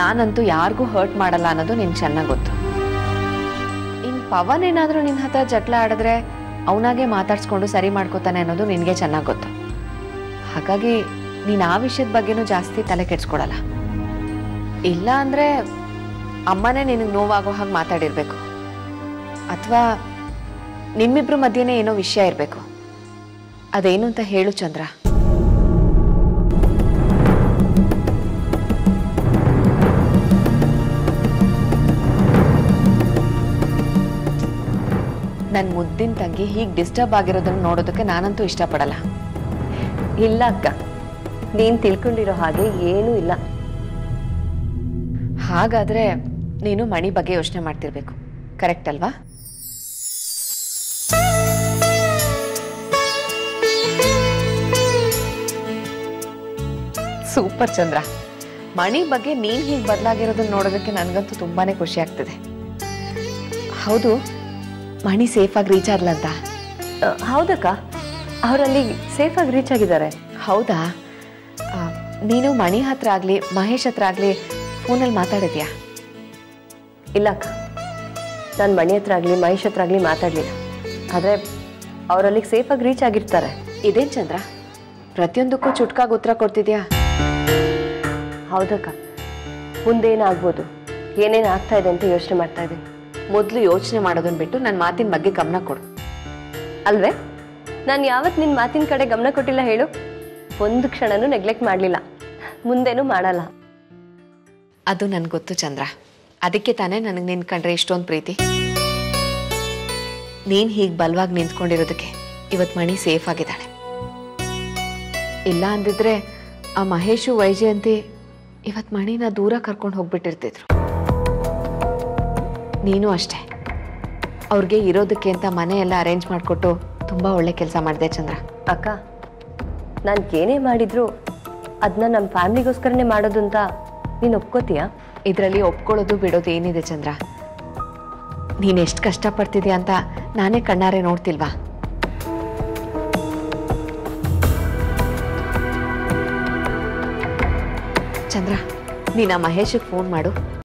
ನಾನಂತೂ ಯಾರಿಗೂ ಹರ್ಟ್ ಮಾಡಲ್ಲ ಅನ್ನೋದು ನಿನ್ ಚೆನ್ನಾಗಿ ಗೊತ್ತು ಇನ್ ಪವನ್ ಏನಾದರೂ ನಿನ್ನ ಹತ್ರ ಜಗಳ ಆಡಿದ್ರೆ ಅವನಾಗೆ ಮಾತಾಡ್ಸ್ಕೊಂಡು ಸರಿ ಮಾಡ್ಕೋತಾನೆ ಅನ್ನೋದು ನಿನಗೆ ಚೆನ್ನಾಗಿ ಗೊತ್ತು ಹಾಗಾಗಿ ನೀನು ಆ ವಿಷಯದ ಬಗ್ಗೆನೂ ಜಾಸ್ತಿ ತಲೆ ಕೆಡ್ಸ್ಕೊಡಲ್ಲ ಇಲ್ಲ ಅಂದರೆ ಅಮ್ಮನೇ ನಿನಗೆ ನೋವಾಗೋ ಹಾಗೆ ಮಾತಾಡಿರ್ಬೇಕು ಅಥವಾ ನಿಮ್ಮಿಬ್ರ ಮಧ್ಯೆನೇ ಏನೋ ವಿಷಯ ಇರಬೇಕು ಅದೇನು ಅಂತ ಹೇಳು ಚಂದ್ರ ನನ್ನ ಮುದ್ದಿನ ತಂಗಿ ಹೀಗೆ ಡಿಸ್ಟರ್ಬ್ ಆಗಿರೋದನ್ನ ನೋಡೋದಕ್ಕೆ ನಾನಂತೂ ಇಷ್ಟಪಡಲ್ಲ ಇಲ್ಲ ಅಕ್ಕ ನೀನ್ ತಿಳ್ಕೊಂಡಿರೋ ಹಾಗೆ ಏನೂ ಇಲ್ಲ ಹಾಗಾದ್ರೆ ನೀನು ಮಣಿ ಬಗ್ಗೆ ಯೋಚನೆ ಮಾಡ್ತಿರ್ಬೇಕು ಕರೆಕ್ಟ್ ಅಲ್ವಾ ಸೂಪರ್ ಚಂದ್ರ ಮಣಿ ಬಗ್ಗೆ ನೀನ್ ಹೀಗೆ ಬದಲಾಗಿರೋದನ್ನ ನೋಡೋದಕ್ಕೆ ನನಗಂತೂ ತುಂಬಾನೇ ಖುಷಿ ಆಗ್ತಿದೆ ಹೌದು ಮಣಿ ಸೇಫಾಗಿ ರೀಚ್ ಆದ್ಲಂತ ಆ, ಹೌದಕ್ಕ ಅವರಲ್ಲಿ ಸೇಫಾಗಿ ರೀಚ್ ಆಗಿದ್ದಾರೆ ಹೌದಾ ಆ, ನೀನು ಮಣಿ ಹತ್ರ ಆಗ್ಲಿ ಮಹೇಶ್ ಹತ್ರ ಆಗ್ಲಿ ಫೋನಲ್ಲಿ ಮಾತಾಡಿದ್ಯಾ ಇಲ್ಲ ಅಕ್ಕ ನಾನು ಮಣಿ ಹತ್ರ ಆಗಲಿ ಮಹೇಶ್ ಹತ್ರ ಆಗಲಿ ಮಾತಾಡಲಿಲ್ಲ ಆದರೆ ಅವರಲ್ಲಿಗೆ ಸೇಫಾಗಿ ರೀಚ್ ಆಗಿರ್ತಾರೆ ಇದೇನ್ ಚಂದ್ರ ಪ್ರತಿಯೊಂದಕ್ಕೂ ಚುಟ್ಕಾಗಿ ಉತ್ತರ ಕೊಡ್ತಿದ್ಯಾ ಹೌದಕ್ಕ ಮುಂದೇನಾಗ್ಬೋದು ಏನೇನು ಆಗ್ತಾ ಇದೆ ಅಂತ ಯೋಚನೆ ಮಾಡ್ತಾ ಇದ್ದೀನಿ ಮೊದಲು ಯೋಚನೆ ಮಾಡೋದನ್ನ ಬಿಟ್ಟು ನನ್ನ ಮಾತಿನ ಬಗ್ಗೆ ಗಮನ ಕೊಡು ಅಲ್ವೇ ನಾನು ಯಾವತ್ತು ನಿನ್ನ ಮಾತಿನ ಕಡೆ ಗಮನ ಕೊಟ್ಟಿಲ್ಲ ಹೇಳು ಒಂದು ಕ್ಷಣನೂ ನೆಗ್ಲೆಕ್ಟ್ ಮಾಡಲಿಲ್ಲ ಮುಂದೇನೂ ಮಾಡಲ್ಲ ಅದು ನನ್ಗೆ ಗೊತ್ತು ಚಂದ್ರ ಅದಕ್ಕೆ ತಾನೇ ನನಗೆ ನಿನ್ ಕಂಡ್ರೆ ಇಷ್ಟೊಂದು ಪ್ರೀತಿ ನೀನ್ ಹೀಗೆ ಬಲವಾಗಿ ನಿಂತ್ಕೊಂಡಿರೋದಕ್ಕೆ ಇವತ್ತು ಮಣಿ ಸೇಫ್ ಆಗಿದ್ದಾಳೆ ಇಲ್ಲ ಅಂದಿದ್ರೆ ಆ ಮಹೇಶು ವೈಜಯಂತಿ ಇವತ್ತು ಮಣಿನ ದೂರ ಕರ್ಕೊಂಡು ಹೋಗ್ಬಿಟ್ಟಿರ್ತಿದ್ರು ನೀನು ಅಷ್ಟೇ ಅವ್ರಿಗೆ ಇರೋದಕ್ಕೆ ಅಂತ ಮನೆ ಎಲ್ಲ ಅರೇಂಜ್ ಮಾಡಿಕೊಟ್ಟು ತುಂಬ ಒಳ್ಳೆ ಕೆಲಸ ಮಾಡಿದೆ ಚಂದ್ರ ಅಕ್ಕ ನಾನು ಏನೇ ಮಾಡಿದ್ರು ಅದನ್ನ ನಮ್ಮ ಫ್ಯಾಮ್ಲಿಗೋಸ್ಕರನೇ ಮಾಡೋದು ಅಂತ ನೀನು ಒಪ್ಕೋತೀಯಾ ಇದರಲ್ಲಿ ಒಪ್ಕೊಳ್ಳೋದು ಬಿಡೋದು ಏನಿದೆ ಚಂದ್ರ ನೀನು ಎಷ್ಟು ಕಷ್ಟಪಡ್ತಿದ್ಯಾ ಅಂತ ನಾನೇ ಕಣ್ಣಾರೆ ನೋಡ್ತಿಲ್ವಾ ಚಂದ್ರ ನೀನು ಆ ಮಹೇಶಿಗೆ ಫೋನ್ ಮಾಡು